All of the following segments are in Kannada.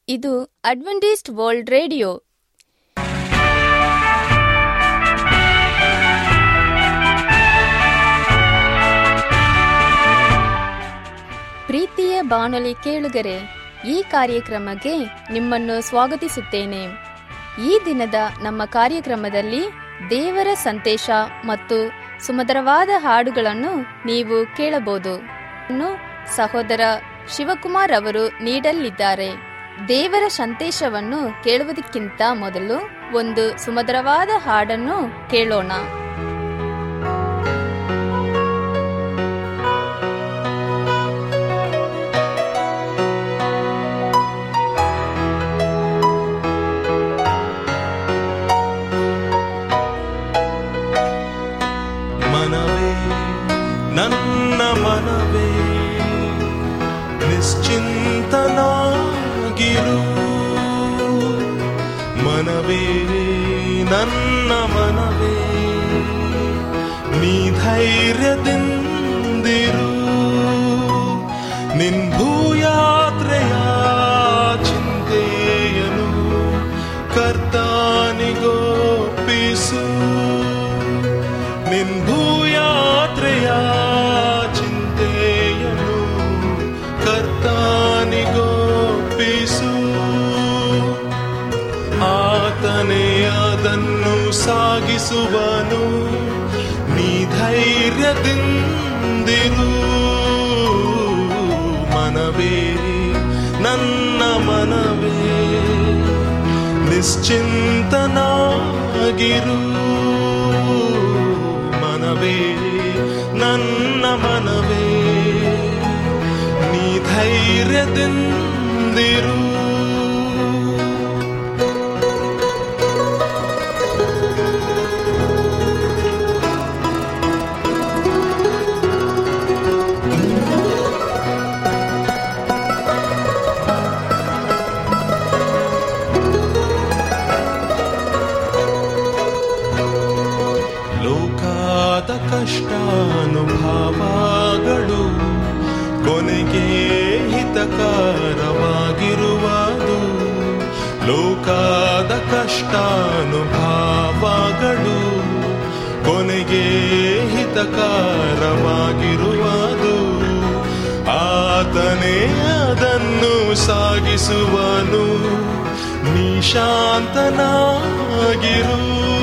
ಇದು ಅಡ್ವೆಂಟಿಸ್ಟ್ ವರ್ಲ್ಡ್ ರೇಡಿಯೋ ಪ್ರೀತಿಯ ಬಾನುಲಿ ಕೇಳುಗರೆ ಈ ಕಾರ್ಯಕ್ರಮಕ್ಕೆ ನಿಮ್ಮನ್ನು ಸ್ವಾಗತಿಸುತ್ತೇನೆ ಈ ದಿನದ ನಮ್ಮ ಕಾರ್ಯಕ್ರಮದಲ್ಲಿ ದೇವರ ಸಂದೇಶ ಮತ್ತು ಸುಮಧುರವಾದ ಹಾಡುಗಳನ್ನು ನೀವು ಕೇಳಬಹುದು ಇನ್ನು ಸಹೋದರ ಶಿವಕುಮಾರ್ ಅವರು ನೀಡಲಿದ್ದಾರೆ ದೇವರ ಸಂದೇಶವನ್ನು ಕೇಳುವುದಕ್ಕಿಂತ ಮೊದಲು ಒಂದು ಸುಮಧುರವಾದ ಹಾಡನ್ನು ಕೇಳೋಣ ಮನವೇ ನನ್ನ ಮನವೇ ನಿಶ್ಚಿಂತನಾಗಿರು ಮನವೇ ನನ್ನ ಮನವೇ ನೀ ಧೈರ್ಯದಿಂದಿರು ನಿನ್ ಭೂಯಾತ್ರೆಯ ಚಿಂತೆಯನು ಕರ್ತಾನಿಗೋಪಿಸು ನಿನ್ ಭೂಯಾತ್ರೆಯ ಚಿಂತೆಯನು ಕರ್ತಾನಿಗೋಪಿಸು ಆತನೇ ಅದನ್ನು ಸಾಗಿಸುವನು ನೀ ಧೈರ್ಯದಿಂದಿರು ಮನವೇ ನನ್ನ ಮನವೇ ನಿಶ್ಚಿಂತನಾಗಿರು ಮನವೇ ನನ್ನ ಮನವೇ ನೀ ಧೈರ್ಯದಿಂದಿರು ಲೋಕಾದ ಕಷ್ಟಾನುಭವಗಳು ಕೊನೆಗೆ ಹಿತಕರವಾಗಿರುವುದು ಲೋಕಾದ ಕಷ್ಟಾನುಭವಗಳು ಕೊನೆಗೆ ಹಿತಕರವಾಗಿರುವುದು ಆತನೇ ಅದನ್ನು ಸಾಗಿಸುವನು ನಿಶಾಂತನಾಗಿರು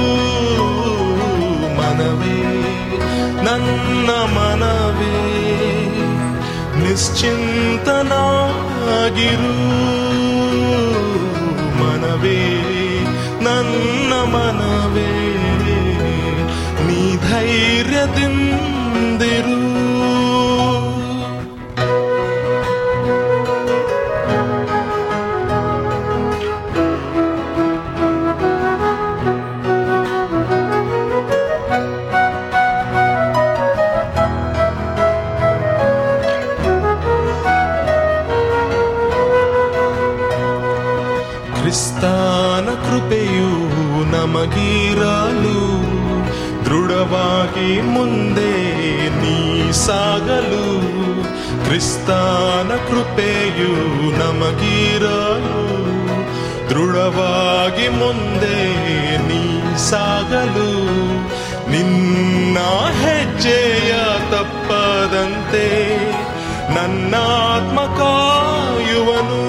ಮನವೇ ನನ್ನ ಮನವೇ ನಿಶ್ಚಿಂತನಾಗಿರು ಮನವೇ ನನ್ನ ಮನವೇ ನೀ ಧೈರ್ಯದಿಂದಿರು ಕ್ರಿಸ್ತಾನ ಕೃಪೆಯು ನಮಗಿರಲು ದೃಢವಾಗಿ ಮುಂದೆ ನೀ ಸಾಗಲು ಕ್ರಿಸ್ತಾನ ಕೃಪೆಯು ನಮಗಿರಲು ದೃಢವಾಗಿ ಮುಂದೆ ನೀ ಸಾಗಲು ನಿನ್ನ ಹೆಜ್ಜೆಯ ತಪ್ಪದಂತೆ ನನ್ನಾತ್ಮ ಕಾಯುವನು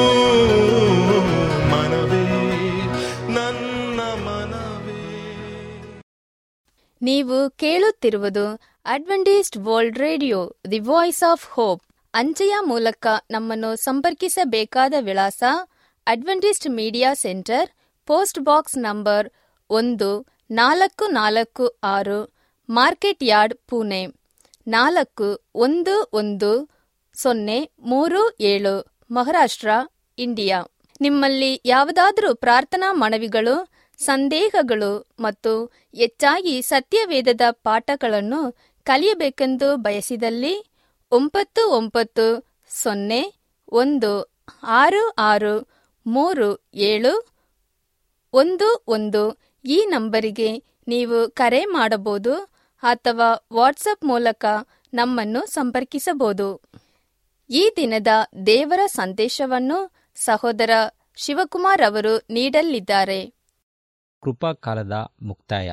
ಮನವೇ ನನ್ನ ಮನವೇ ನೀವು ಕೇಳುತ್ತಿರುವುದು Adventist world radio the voice of hope ಅಂಚೆಯ ಮೂಲಕ ನಮ್ಮನ್ನು ಸಂಪರ್ಕಿಸಬೇಕಾದ ವಿಳಾಸ Adventist media centre post box number ಒಂದು ನಾಲ್ಕು ನಾಲ್ಕು ಆರು ಮಾರ್ಕೆಟ್ ಯಾರ್ಡ್ ಪುಣೆ ನಾಲ್ಕು ಒಂದು ಒಂದು ಸೊನ್ನೆ ಮೂರು ಏಳು ಮಹಾರಾಷ್ಟ್ರ ಇಂಡಿಯಾ ನಿಮ್ಮಲ್ಲಿ ಯಾವುದಾದರೂ ಪ್ರಾರ್ಥನಾ ಮನವಿಗಳು ಸಂದೇಹಗಳು ಮತ್ತು ಹೆಚ್ಚಾಗಿ ಸತ್ಯವೇದದ ಪಾಠಗಳನ್ನು ಕಲಿಯಬೇಕೆಂದು ಬಯಸಿದಲ್ಲಿ ಒಂಬತ್ತು ಒಂಬತ್ತು ಸೊನ್ನೆ ಒಂದು ಆರು ಆರು ಮೂರು ಏಳು ಒಂದು ಒಂದು ಈ ನಂಬರಿಗೆ ನೀವು ಕರೆ ಮಾಡಬಹುದು ಅಥವಾ ವಾಟ್ಸಪ್ ಮೂಲಕ ನಮ್ಮನ್ನು ಸಂಪರ್ಕಿಸಬಹುದು ಈ ದಿನದ ದೇವರ ಸಂದೇಶವನ್ನು ಸಹೋದರ ಶಿವಕುಮಾರ್ ಅವರು ನೀಡಲಿದ್ದಾರೆ ಕೃಪಾಕಾಲದ ಮುಕ್ತಾಯ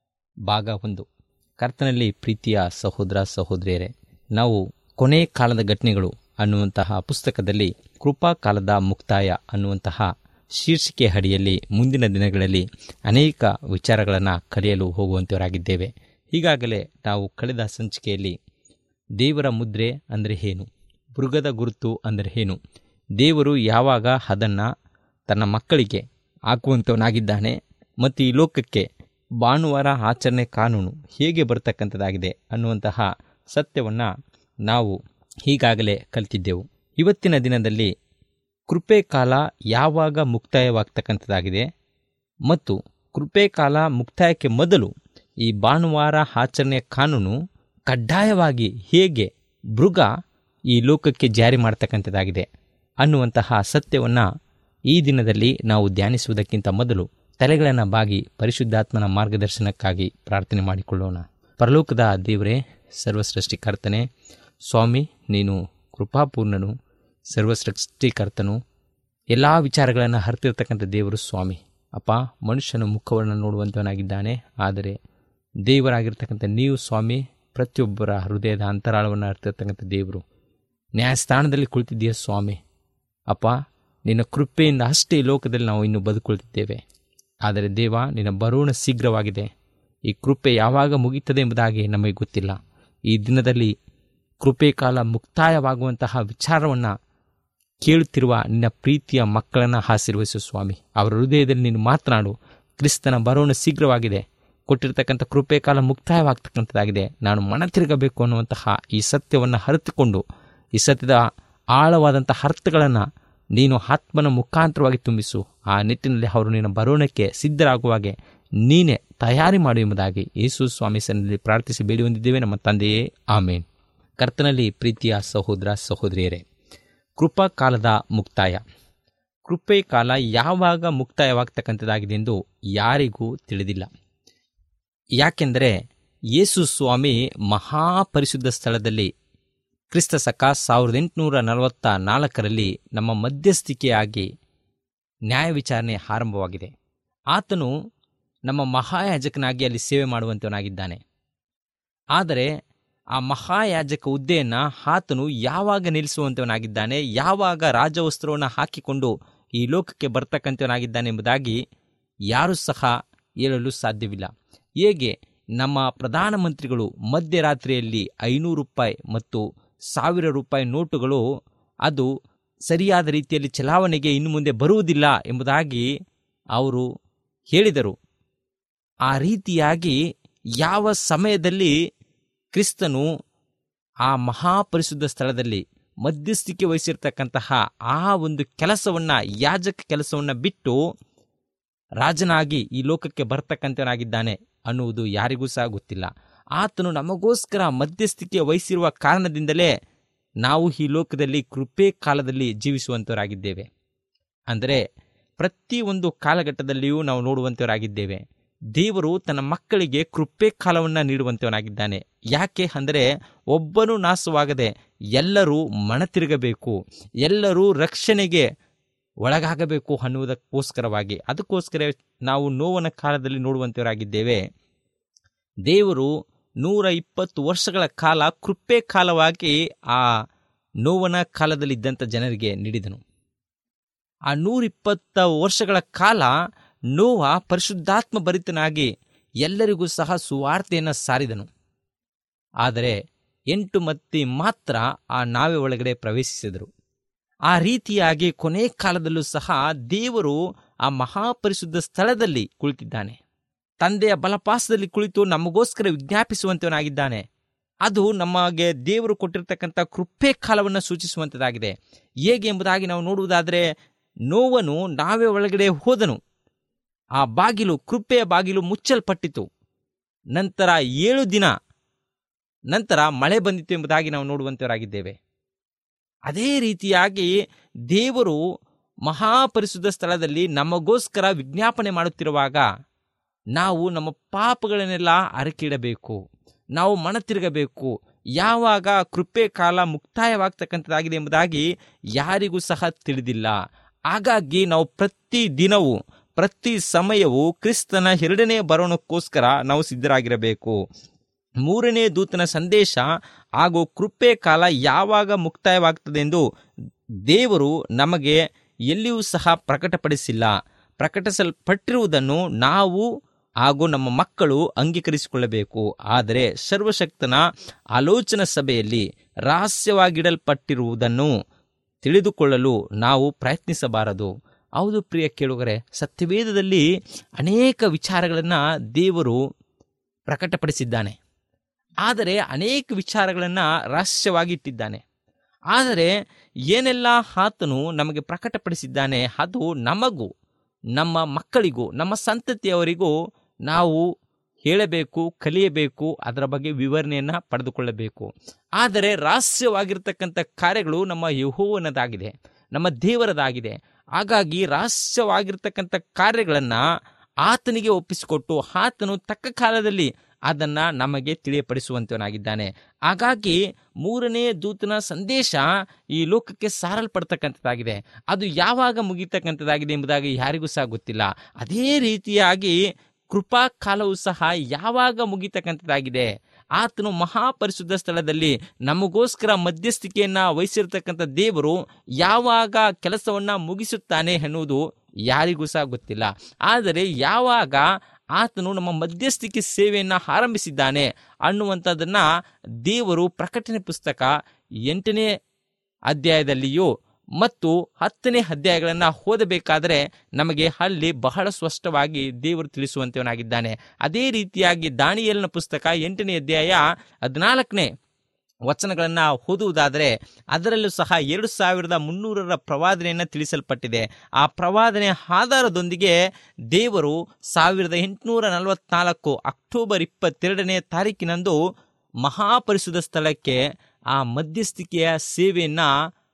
ಭಾಗ ಒಂದು ಕರ್ತನಲ್ಲಿ ಪ್ರೀತಿಯ ಸಹೋದರ ಸಹೋದರಿಯರೇ ನಾವು ಕೊನೆ ಕಾಲದ ಘಟನೆಗಳು ಅನ್ನುವಂತಹ ಪುಸ್ತಕದಲ್ಲಿ ಕೃಪಾಕಾಲದ ಮುಕ್ತಾಯ ಅನ್ನುವಂತಹ ಶೀರ್ಷಿಕೆ ಅಡಿಯಲ್ಲಿ ಮುಂದಿನ ದಿನಗಳಲ್ಲಿ ಅನೇಕ ವಿಚಾರಗಳನ್ನು ಕಲಿಯಲು ಹೋಗುವಂತವರಾಗಿದ್ದೇವೆ ಈಗಾಗಲೇ ನಾವು ಕಳೆದ ಸಂಚಿಕೆಯಲ್ಲಿ ದೇವರ ಮುದ್ರೆ ಅಂದರೆ ಏನು ಮೃಗದ ಗುರುತು ಅಂದರೆ ಏನು ದೇವರು ಯಾವಾಗ ಅದನ್ನು ತನ್ನ ಮಕ್ಕಳಿಗೆ ಹಾಕುವಂಥವನಾಗಿದ್ದಾನೆ ಮತ್ತು ಈ ಲೋಕಕ್ಕೆ ಭಾನುವಾರ ಆಚರಣೆ ಕಾನೂನು ಹೇಗೆ ಬರ್ತಕ್ಕಂಥದ್ದಾಗಿದೆ ಅನ್ನುವಂತಹ ಸತ್ಯವನ್ನು ನಾವು ಈಗಾಗಲೇ ಕಲಿತಿದ್ದೆವು ಇವತ್ತಿನ ದಿನದಲ್ಲಿ ಕೃಪೆ ಕಾಲ ಯಾವಾಗ ಮುಕ್ತಾಯವಾಗ್ತಕ್ಕಂಥದ್ದಾಗಿದೆ ಮತ್ತು ಕೃಪೆ ಕಾಲ ಮುಕ್ತಾಯಕ್ಕೆ ಮೊದಲು ಈ ಭಾನುವಾರ ಆಚರಣೆಯ ಕಾನೂನು ಕಡ್ಡಾಯವಾಗಿ ಹೇಗೆ ಮೃಗ ಈ ಲೋಕಕ್ಕೆ ಜಾರಿ ಮಾಡ್ತಕ್ಕಂಥದ್ದಾಗಿದೆ ಅನ್ನುವಂತಹ ಸತ್ಯವನ್ನು ಈ ದಿನದಲ್ಲಿ ನಾವು ಧ್ಯಾನಿಸುವುದಕ್ಕಿಂತ ಮೊದಲು ತಲೆಗಳನ್ನು ಬಾಗಿ ಪರಿಶುದ್ಧಾತ್ಮನ ಮಾರ್ಗದರ್ಶನಕ್ಕಾಗಿ ಪ್ರಾರ್ಥನೆ ಮಾಡಿಕೊಳ್ಳೋಣ ಪರಲೋಕದ ದೇವರೇ ಸರ್ವಸೃಷ್ಟಿಕರ್ತನೆ ಸ್ವಾಮಿ ನೀನು ಕೃಪಾಪೂರ್ಣನು ಸರ್ವಸೃಷ್ಟಿಕರ್ತನು ಎಲ್ಲ ವಿಚಾರಗಳನ್ನು ಹರಿತಿರ್ತಕ್ಕಂಥ ದೇವರು ಸ್ವಾಮಿ ಅಪ್ಪ ಮನುಷ್ಯನ ಮುಖವನ್ನು ನೋಡುವಂಥವನಾಗಿದ್ದಾನೆ ಆದರೆ ದೇವರಾಗಿರ್ತಕ್ಕಂಥ ನೀವು ಸ್ವಾಮಿ ಪ್ರತಿಯೊಬ್ಬರ ಹೃದಯದ ಅಂತರಾಳವನ್ನು ಅರ್ತಿರ್ತಕ್ಕಂಥ ದೇವರು ನ್ಯಾಯಸ್ಥಾನದಲ್ಲಿ ಕುಳಿತಿದ್ದೀಯ ಸ್ವಾಮಿ ಅಪ್ಪ ನಿನ್ನ ಕೃಪೆಯಿಂದ ಅಷ್ಟೇ ಈ ಲೋಕದಲ್ಲಿ ನಾವು ಇನ್ನೂ ಬದುಕೊಳ್ತಿದ್ದೇವೆ ಆದರೆ ದೇವ ನಿನ್ನ ಬರೋಣ ಶೀಘ್ರವಾಗಿದೆ ಈ ಕೃಪೆ ಯಾವಾಗ ಮುಗೀತದೆ ಎಂಬುದಾಗಿ ನಮಗೆ ಗೊತ್ತಿಲ್ಲ ಈ ದಿನದಲ್ಲಿ ಕೃಪೆ ಕಾಲ ಮುಕ್ತಾಯವಾಗುವಂತಹ ವಿಚಾರವನ್ನು ಕೇಳುತ್ತಿರುವ ನಿನ್ನ ಪ್ರೀತಿಯ ಮಕ್ಕಳನ್ನು ಆಶೀರ್ವಹಿಸು ಸ್ವಾಮಿ ಅವರ ಹೃದಯದಲ್ಲಿ ನೀನು ಮಾತನಾಡು ಕ್ರಿಸ್ತನ ಬರೋಣ ಶೀಘ್ರವಾಗಿದೆ ಕೊಟ್ಟಿರ್ತಕ್ಕಂಥ ಕೃಪೆ ಕಾಲ ಮುಕ್ತಾಯವಾಗ್ತಕ್ಕಂಥದ್ದಾಗಿದೆ ನಾನು ಮನ ತಿರುಗಬೇಕು ಅನ್ನುವಂತಹ ಈ ಸತ್ಯವನ್ನು ಅರಿತುಕೊಂಡು ಈ ಸತ್ಯದ ಆಳವಾದಂಥ ಅರ್ಥಗಳನ್ನು ನೀನು ಆತ್ಮನ ಮುಖಾಂತರವಾಗಿ ತುಂಬಿಸು ಆ ನಿಟ್ಟಿನಲ್ಲಿ ಅವರು ನಿನ್ನ ಬರೋಣಕ್ಕೆ ಸಿದ್ಧರಾಗುವಾಗೆ ನೀನೇ ತಯಾರಿ ಮಾಡು ಎಂಬುದಾಗಿ ಯೇಸು ಸ್ವಾಮಿ ಸನ್ನಿಧಿ ಪ್ರಾರ್ಥಿಸಿ ಬೇಡಿ ಹೊಂದಿದ್ದೇವೆ ನಮ್ಮ ತಂದೆಯೇ ಆಮೇನ್ ಕರ್ತನಲ್ಲಿ ಪ್ರೀತಿಯ ಸಹೋದರ ಸಹೋದರಿಯರೇ ಕೃಪಾ ಕಾಲದ ಮುಕ್ತಾಯ ಕೃಪೆ ಕಾಲ ಯಾವಾಗ ಮುಕ್ತಾಯವಾಗ್ತಕ್ಕಂಥದ್ದಾಗಿದೆ ಎಂದು ಯಾರಿಗೂ ತಿಳಿದಿಲ್ಲ ಯಾಕೆಂದರೆ ಯೇಸು ಸ್ವಾಮಿ ಮಹಾಪರಿಶುದ್ಧ ಸ್ಥಳದಲ್ಲಿ ಕ್ರಿಸ್ತ ಸಕ ಸಾವಿರದ ಎಂಟುನೂರ ನಲವತ್ತ ನಾಲ್ಕರಲ್ಲಿ ನಮ್ಮ ಮಧ್ಯಸ್ಥಿಕೆಯಾಗಿ ನ್ಯಾಯ ವಿಚಾರಣೆ ಆರಂಭವಾಗಿದೆ ಆತನು ನಮ್ಮ ಮಹಾಯಾಜಕನಾಗಿ ಅಲ್ಲಿ ಸೇವೆ ಮಾಡುವಂತವನಾಗಿದ್ದಾನೆ ಆದರೆ ಆ ಮಹಾಯಾಜಕ ಹುದ್ದೆಯನ್ನು ಆತನು ಯಾವಾಗ ನಿಲ್ಲಿಸುವಂತವನಾಗಿದ್ದಾನೆ ಯಾವಾಗ ರಾಜವಸ್ತ್ರವನ್ನು ಹಾಕಿಕೊಂಡು ಈ ಲೋಕಕ್ಕೆ ಬರ್ತಕ್ಕಂಥವನಾಗಿದ್ದಾನೆ ಎಂಬುದಾಗಿ ಯಾರೂ ಸಹ ಹೇಳಲು ಸಾಧ್ಯವಿಲ್ಲ ಹೇಗೆ ನಮ್ಮ ಪ್ರಧಾನಮಂತ್ರಿಗಳು ಮಧ್ಯರಾತ್ರಿಯಲ್ಲಿ ಐನೂರು ರೂಪಾಯಿ ಮತ್ತು ಸಾವಿರ ರೂಪಾಯಿ ನೋಟುಗಳು ಅದು ಸರಿಯಾದ ರೀತಿಯಲ್ಲಿ ಚಲಾವಣೆಗೆ ಇನ್ನು ಮುಂದೆ ಬರುವುದಿಲ್ಲ ಎಂಬುದಾಗಿ ಅವರು ಹೇಳಿದರು ಆ ರೀತಿಯಾಗಿ ಯಾವ ಸಮಯದಲ್ಲಿ ಕ್ರಿಸ್ತನು ಆ ಮಹಾಪರಿಶುದ್ಧ ಸ್ಥಳದಲ್ಲಿ ಮಧ್ಯಸ್ಥಿಕೆ ವಹಿಸಿರ್ತಕ್ಕಂತಹ ಆ ಒಂದು ಕೆಲಸವನ್ನ ಯಾಜಕ ಕೆಲಸವನ್ನ ಬಿಟ್ಟು ರಾಜನಾಗಿ ಈ ಲೋಕಕ್ಕೆ ಬರ್ತಕ್ಕಂಥವನಾಗಿದ್ದಾನೆ ಅನ್ನುವುದು ಯಾರಿಗೂ ಸಹ ಗೊತ್ತಿಲ್ಲ ಆತನು ನಮಗೋಸ್ಕರ ಮಧ್ಯಸ್ಥಿಕೆ ವಹಿಸಿರುವ ಕಾರಣದಿಂದಲೇ ನಾವು ಈ ಲೋಕದಲ್ಲಿ ಕೃಪೆ ಕಾಲದಲ್ಲಿ ಜೀವಿಸುವಂತವರಾಗಿದ್ದೇವೆ ಅಂದರೆ ಪ್ರತಿಯೊಂದು ಕಾಲಘಟ್ಟದಲ್ಲಿಯೂ ನಾವು ನೋಡುವಂತವರಾಗಿದ್ದೇವೆ ದೇವರು ತನ್ನ ಮಕ್ಕಳಿಗೆ ಕೃಪೆ ಕಾಲವನ್ನು ನೀಡುವಂತವನಾಗಿದ್ದಾನೆ ಯಾಕೆ ಅಂದರೆ ಒಬ್ಬನು ನಾಶವಾಗದೆ ಎಲ್ಲರೂ ಮನತಿರುಗಬೇಕು ಎಲ್ಲರೂ ರಕ್ಷಣೆಗೆ ಒಳಗಾಗಬೇಕು ಅನ್ನುವುದಕ್ಕೋಸ್ಕರವಾಗಿ ಅದಕ್ಕೋಸ್ಕರ ನಾವು ನೋವನ ಕಾಲದಲ್ಲಿ ನೋಡುವಂತವರಾಗಿದ್ದೇವೆ ದೇವರು ನೂರ ಇಪ್ಪತ್ತು ವರ್ಷಗಳ ಕಾಲ ಕೃಪೆ ಕಾಲವಾಗಿ ಆ ನೋವನ ಕಾಲದಲ್ಲಿದ್ದಂಥ ಜನರಿಗೆ ನೀಡಿದನು ಆ ನೂರಿಪ್ಪತ್ತ ವರ್ಷಗಳ ಕಾಲ ನೋವ ಪರಿಶುದ್ಧಾತ್ಮ ಭರಿತನಾಗಿ ಎಲ್ಲರಿಗೂ ಸಹ ಸುವಾರ್ತೆಯನ್ನು ಸಾರಿದನು ಆದರೆ ಎಂಟು ಮತ್ತಿ ಮಾತ್ರ ಆ ನಾವೆ ಒಳಗಡೆ ಪ್ರವೇಶಿಸಿದರು ಆ ರೀತಿಯಾಗಿ ಕೊನೆ ಕಾಲದಲ್ಲೂ ಸಹ ದೇವರು ಆ ಮಹಾಪರಿಶುದ್ಧ ಸ್ಥಳದಲ್ಲಿ ಕುಳಿತಿದ್ದಾನೆ ತಂದೆಯ ಬಲಪಾಸದಲ್ಲಿ ಕುಳಿತು ನಮಗೋಸ್ಕರ ವಿಜ್ಞಾಪಿಸುವಂತವನಾಗಿದ್ದಾನೆ ಅದು ನಮಗೆ ದೇವರು ಕೊಟ್ಟಿರ್ತಕ್ಕಂಥ ಕೃಪೆ ಕಾಲವನ್ನು ಸೂಚಿಸುವಂಥದ್ದಾಗಿದೆ ಹೇಗೆ ಎಂಬುದಾಗಿ ನಾವು ನೋಡುವುದಾದರೆ ನೋವನು ನಾವೇ ಒಳಗಡೆ ಹೋದನು ಆ ಬಾಗಿಲು ಕೃಪೆಯ ಬಾಗಿಲು ಮುಚ್ಚಲ್ಪಟ್ಟಿತು ನಂತರ ಏಳು ದಿನ ನಂತರ ಮಳೆ ಬಂದಿತು ಎಂಬುದಾಗಿ ನಾವು ನೋಡುವಂತವರಾಗಿದ್ದೇವೆ ಅದೇ ರೀತಿಯಾಗಿ ದೇವರು ಮಹಾಪರಿಶುದ್ಧ ಸ್ಥಳದಲ್ಲಿ ನಮಗೋಸ್ಕರ ವಿಜ್ಞಾಪನೆ ಮಾಡುತ್ತಿರುವಾಗ ನಾವು ನಮ್ಮ ಪಾಪಗಳನ್ನೆಲ್ಲ ಅರಕಿಡಬೇಕು ನಾವು ಮನ ತಿರುಗಬೇಕು ಯಾವಾಗ ಕೃಪೆ ಕಾಲ ಮುಕ್ತಾಯವಾಗ್ತಕ್ಕಂಥದ್ದಾಗಿದೆ ಎಂಬುದಾಗಿ ಯಾರಿಗೂ ಸಹ ತಿಳಿದಿಲ್ಲ ಹಾಗಾಗಿ ನಾವು ಪ್ರತಿ ದಿನವೂ ಪ್ರತಿ ಸಮಯವೂ ಕ್ರಿಸ್ತನ ಎರಡನೇ ಬರೋಣಕ್ಕೋಸ್ಕರ ನಾವು ಸಿದ್ಧರಾಗಿರಬೇಕು ಮೂರನೇ ದೂತನ ಸಂದೇಶ ಹಾಗೂ ಕೃಪೆ ಕಾಲ ಯಾವಾಗ ಮುಕ್ತಾಯವಾಗ್ತದೆ ಎಂದು ದೇವರು ನಮಗೆ ಎಲ್ಲಿಯೂ ಸಹ ಪ್ರಕಟಪಡಿಸಿಲ್ಲ ಪ್ರಕಟಿಸಲ್ಪಟ್ಟಿರುವುದನ್ನು ನಾವು ಹಾಗೂ ನಮ್ಮ ಮಕ್ಕಳು ಅಂಗೀಕರಿಸಿಕೊಳ್ಳಬೇಕು ಆದರೆ ಸರ್ವಶಕ್ತನ ಆಲೋಚನಾ ಸಭೆಯಲ್ಲಿ ರಹಸ್ಯವಾಗಿಡಲ್ಪಟ್ಟಿರುವುದನ್ನು ತಿಳಿದುಕೊಳ್ಳಲು ನಾವು ಪ್ರಯತ್ನಿಸಬಾರದು ಹೌದು ಪ್ರಿಯ ಕೇಳುಗರೆ ಸತ್ಯವೇದದಲ್ಲಿ ಅನೇಕ ವಿಚಾರಗಳನ್ನು ದೇವರು ಪ್ರಕಟಪಡಿಸಿದ್ದಾನೆ ಆದರೆ ಅನೇಕ ವಿಚಾರಗಳನ್ನು ರಹಸ್ಯವಾಗಿ ಇಟ್ಟಿದ್ದಾನೆ ಆದರೆ ಏನೆಲ್ಲ ಆತನು ನಮಗೆ ಪ್ರಕಟಪಡಿಸಿದ್ದಾನೆ ಅದು ನಮಗೂ ನಮ್ಮ ಮಕ್ಕಳಿಗೂ ನಮ್ಮ ಸಂತತಿಯವರಿಗೂ ನಾವು ಹೇಳಬೇಕು ಕಲಿಯಬೇಕು ಅದರ ಬಗ್ಗೆ ವಿವರಣೆಯನ್ನು ಪಡೆದುಕೊಳ್ಳಬೇಕು ಆದರೆ ರಹಸ್ಯವಾಗಿರ್ತಕ್ಕಂಥ ಕಾರ್ಯಗಳು ನಮ್ಮ ಯಹೋವನದಾಗಿದೆ ನಮ್ಮ ದೇವರದಾಗಿದೆ ಹಾಗಾಗಿ ರಹಸ್ಯವಾಗಿರ್ತಕ್ಕಂಥ ಕಾರ್ಯಗಳನ್ನು ಆತನಿಗೆ ಒಪ್ಪಿಸಿಕೊಟ್ಟು ಆತನು ತಕ್ಕ ಕಾಲದಲ್ಲಿ ಅದನ್ನು ನಮಗೆ ತಿಳಿಯಪಡಿಸುವಂತವನಾಗಿದ್ದಾನೆ ಹಾಗಾಗಿ ಮೂರನೇ ದೂತನ ಸಂದೇಶ ಈ ಲೋಕಕ್ಕೆ ಸಾರಲ್ಪಡ್ತಕ್ಕಂಥದ್ದಾಗಿದೆ ಅದು ಯಾವಾಗ ಮುಗಿತಕ್ಕಂಥದ್ದಾಗಿದೆ ಎಂಬುದಾಗಿ ಯಾರಿಗೂ ಸಹ ಗೊತ್ತಿಲ್ಲ ಅದೇ ರೀತಿಯಾಗಿ ಕೃಪಾ ಕಾಲವು ಸಹ ಯಾವಾಗ ಮುಗಿತಕ್ಕಂಥದ್ದಾಗಿದೆ ಆತನು ಮಹಾಪರಿಶುದ್ಧ ಸ್ಥಳದಲ್ಲಿ ನಮಗೋಸ್ಕರ ಮಧ್ಯಸ್ಥಿಕೆಯನ್ನ ವಹಿಸಿರ್ತಕ್ಕಂಥ ದೇವರು ಯಾವಾಗ ಕೆಲಸವನ್ನ ಮುಗಿಸುತ್ತಾನೆ ಎನ್ನುವುದು ಯಾರಿಗೂ ಸಹ ಗೊತ್ತಿಲ್ಲ ಆದರೆ ಯಾವಾಗ ಆತನು ನಮ್ಮ ಮಧ್ಯಸ್ಥಿಕೆ ಸೇವೆಯನ್ನು ಆರಂಭಿಸಿದ್ದಾನೆ ಅನ್ನುವಂಥದ್ದನ್ನ ದೇವರು ಪ್ರಕಟಣೆ ಪುಸ್ತಕ ಎಂಟನೇ ಅಧ್ಯಾಯದಲ್ಲಿಯೂ ಮತ್ತು ಹತ್ತನೇ ಅಧ್ಯಾಯಗಳನ್ನು ಓದಬೇಕಾದರೆ ನಮಗೆ ಅಲ್ಲಿ ಬಹಳ ಸ್ಪಷ್ಟವಾಗಿ ದೇವರು ತಿಳಿಸುವಂತವನಾಗಿದ್ದಾನೆ ಅದೇ ರೀತಿಯಾಗಿ ದಾನಿಯಲ್ನ ಪುಸ್ತಕ ಎಂಟನೇ ಅಧ್ಯಾಯ ಹದಿನಾಲ್ಕನೇ ವಚನಗಳನ್ನು ಓದುವುದಾದರೆ ಅದರಲ್ಲೂ ಸಹ ಎರಡು ಸಾವಿರದ ಮುನ್ನೂರರ ಪ್ರವಾದನೆಯನ್ನು ತಿಳಿಸಲ್ಪಟ್ಟಿದೆ ಆ ಪ್ರವಾದನೆ ಆಧಾರದೊಂದಿಗೆ ದೇವರು ಸಾವಿರದ ಎಂಟುನೂರ ನಲವತ್ನಾಲ್ಕು ಅಕ್ಟೋಬರ್ ಇಪ್ಪತ್ತೆರಡನೇ ತಾರೀಕಿನಂದು ಮಹಾಪರಿಶುದ್ಧ ಸ್ಥಳಕ್ಕೆ ಆ ಮಧ್ಯಸ್ಥಿಕೆಯ ಸೇವೆಯನ್ನ